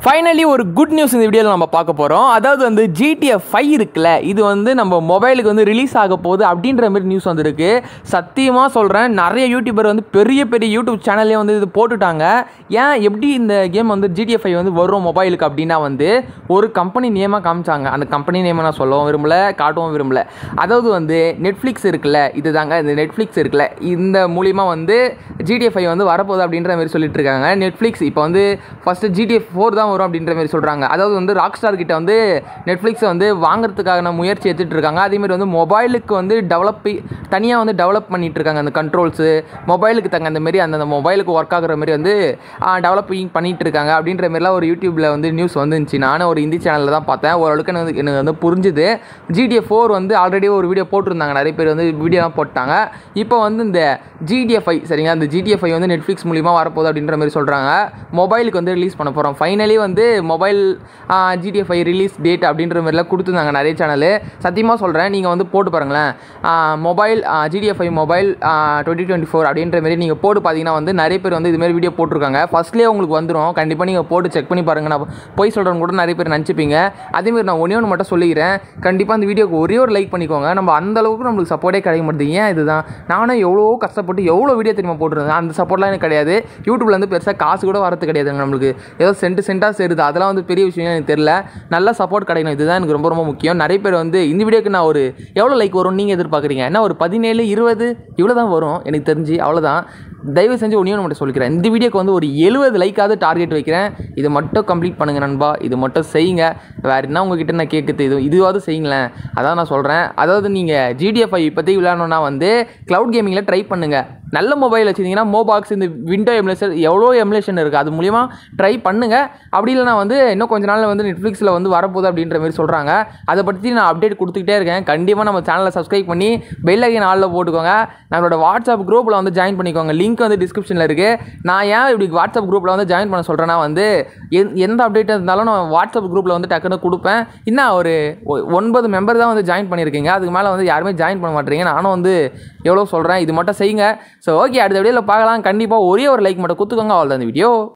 finally ஒரு good news இந்த வீடியோவில் நம்ம பார்க்க போகிறோம் அதாவது வந்து ஜிடிஎஃப் ஃபைவ் இருக்குல்ல இது வந்து நம்ம மொபைலுக்கு வந்து ரிலீஸ் ஆக போகுது அப்படின்ற மாதிரி நியூஸ் வந்திருக்கு சத்தியமாக சொல்கிறேன் நிறைய யூடியூபர் வந்து பெரிய பெரிய யூடியூப் சேனல்லே வந்து இது போட்டுட்டாங்க ஏன் எப்படி இந்த கேம் வந்து ஜிடிஎஃப் ஃபைவ் வந்து வரும் மொபைலுக்கு அப்படின்னா வந்து ஒரு கம்பெனி நேமாக காமிச்சாங்க அந்த கம்பெனி நேமை நான் சொல்லவும் விரும்பல காட்டவும் விரும்பல அதாவது வந்து நெட்ஃப்ளிக்ஸ் இருக்குல்ல இது தாங்க இந்த நெட்ஃப்ளிக்ஸ் இருக்குல்ல இந்த மூலிமா வந்து ஜிடிஎஃப் ஃபைவ் வந்து வரப்போகுது அப்படின்ற மாதிரி சொல்லிட்டு இருக்காங்க நெட்ஃப்ளிக்ஸ் இப்போ வந்து ஃபஸ்ட்டு ஜிடிஎஃப் ஃபோர் தான் வரும் அப்படின்ற மாதிரி சொல்கிறாங்க அதாவது வந்து ராக் ஸ்டார் கிட்ட வந்து நெட்ஃப்ளிக்ஸை வந்து வாங்குறதுக்கான முயற்சி எடுத்துகிட்டு இருக்காங்க அதேமாதிரி வந்து மொபைலுக்கு வந்து டெவலப் தனியாக வந்து டெவலப் பண்ணிட்டு இருக்காங்க அந்த கண்ட்ரோல்ஸு மொபைலுக்கு தங்க அந்த மாதிரி அந்த மொபைலுக்கு ஒர்க் ஆகுற மாதிரி வந்து டெவலப்பிங் பண்ணிட்டு இருக்காங்க அப்படின்ற மாதிரிலாம் ஒரு யூடியூப்பில் வந்து நியூஸ் வந்துருந்துச்சு நானும் ஒரு ஹிந்தி சேனலில் தான் பார்த்தேன் ஓரளவுக்கு எனக்கு எனக்கு வந்து புரிஞ்சுது ஜிடிஎஃப் ஃபோர் வந்து ஆல்ரெடி ஒரு வீடியோ போட்டிருந்தாங்க நிறைய பேர் வந்து வீடியோலாம் போட்டாங்க இப்போ வந்து இந்த ஜிடிஎஃப்ஐ சரிங்களா அந்த ஜிடிஎஃப்ஐ வந்து நெட்ஃப்ளிக்ஸ் மூலிமா வரப்போகுது அப்படின்ற மாதிரி சொல்கிறாங்க மொபைலுக்கு வந்து ரிலீஸ் பண்ண போகிறோம் ஃபைனலி வந்து மொபைல் ஜிடிஎஃப்ஐ ரிலீஸ் டேட் அப்படின்ற மாதிரிலாம் கொடுத்துருந்தாங்க நிறைய சேனலு சத்தியமாக சொல்கிறேன் நீங்கள் வந்து போட்டு பாருங்களேன் மொபைல் ஜிடிஎஃப்ஐ மொபைல் டுவெண்ட்டி டுவெண்ட்டி ஃபோர் அப்படின்ற மாதிரி நீங்கள் போட்டு பார்த்தீங்கன்னா வந்து நிறைய பேர் வந்து இதுமாரி வீடியோ போட்டிருக்காங்க ஃபஸ்ட்லேயே உங்களுக்கு வந்துடும் கண்டிப்பாக நீங்கள் போட்டு செக் பண்ணி பாருங்கள் நான் போய் சொல்கிறவங்க கூட நிறைய பேர் நினச்சிப்பீங்க அதேமாதிரி நான் ஒன்றே ஒன்று மட்டும் சொல்லிக்கிறேன் கண்டிப்பாக அந்த வீடியோக்கு ஒரே ஒரு லைக் பண்ணிக்கோங்க நம்ம அந்த அளவுக்கு நம்மளுக்கு சப்போர்ட்டே கிடைக்க மாட்டேங்குது ஏன் இதுதான் நானும் எவ்வளோ கஷ்டப்பட்டு எவ்வளோ வீடியோ தெரியுமா போட்டுருந்தேன் அந்த சப்போர்ட்லாம் எனக்கு கிடையாது யூடியூப்லேருந்து பெருசாக காசு கூட வரது கிடையாதுங்க நம்மளுக்கு ஏதோ சென்ட் சென்ட்டாக சேருது அதெல்லாம் வந்து பெரிய விஷயம் எனக்கு தெரியல நல்ல சப்போர்ட் கிடைக்கணும் இதுதான் எனக்கு ரொம்ப ரொம்ப முக்கியம் நிறைய பேர் வந்து இந்த வீடியோக்கு நான் ஒரு எவ்வளோ லைக் வரும் நீங்கள் எதிர்பார்க்குறீங்க என்ன ஒரு பதினேழு இருபது இவ்வளோ தான் வரும் எனக்கு தெரிஞ்சு அவ்வளோதான் தயவு செஞ்சு ஒன்றே மட்டும் சொல்லிக்கிறேன் இந்த வீடியோக்கு வந்து ஒரு எழுபது லைக்காவது டார்கெட் வைக்கிறேன் இதை மட்டும் கம்ப்ளீட் பண்ணுங்கள் நண்பா இது மட்டும் செய்யுங்க வேறு என்ன உங்ககிட்ட நான் கேட்குறது இது இதுவாவது செய்யுங்களேன் அதான் நான் சொல்கிறேன் அதாவது நீங்கள் ஜிடிஎஃப்ஐ இப்போதைக்கு விளையாடணுன்னா வந்து க்ளவுட் கேமிங்கில் ட்ரை பண்ணுங்கள் நல்ல மொபைல் வச்சுருந்தீங்கன்னா மோபாக்ஸ் இந்த விண்டோ எமுலேஷன் எவ்வளோ எமுலேஷன் இருக்குது அது மூலிமா ட்ரை பண்ணுங்கள் அப்படி இல்லைனா வந்து இன்னும் கொஞ்ச நாளில் வந்து நெட்ஃப்ளிக்ஸில் வந்து வரப்போகுது அப்படின்ற மாதிரி சொல்கிறாங்க அதை பற்றி நான் அப்டேட் கொடுத்துக்கிட்டே இருக்கேன் கண்டிப்பாக நம்ம சேனலை சப்ஸ்கிரைப் பண்ணி பெல் ஐக்கன் ஆளில் போட்டுக்கோங்க நம்மளோட வாட்ஸ்அப் குரூப்பில் வந்து ஜாயின் பண்ணிக்கோங்க லிங்க் வந்து டிஸ்கிரிப்ஷனில் இருக்குது நான் ஏன் இப்படி வாட்ஸ்அப் குரூப்பில் வந்து ஜாயின் பண்ண சொல்கிறேன்னா வந்து எந் எந்த அப்டேட் இருந்தாலும் நான் வாட்ஸ்அப் குரூப்பில் வந்து டக்குன்னு கொடுப்பேன் இன்னும் ஒரு ஒ- ஒன்பது மெம்பர் தான் வந்து ஜாயின் பண்ணியிருக்கீங்க அதுக்கு மேலே வந்து யாருமே ஜாயின் பண்ண மாட்டேறீங்க நானும் வந்து எவ்வளோ சொல்கிறேன் இது மட்டும் செய்யுங்க ஸோ ஓகே அடுத்த வீடியோவில் பார்க்கலாம் கண்டிப்பாக ஒரே ஒரு லைக் மட்டும் கொடுத்துக்கோங்க அவ்வளோதான் இந்த வீடியோ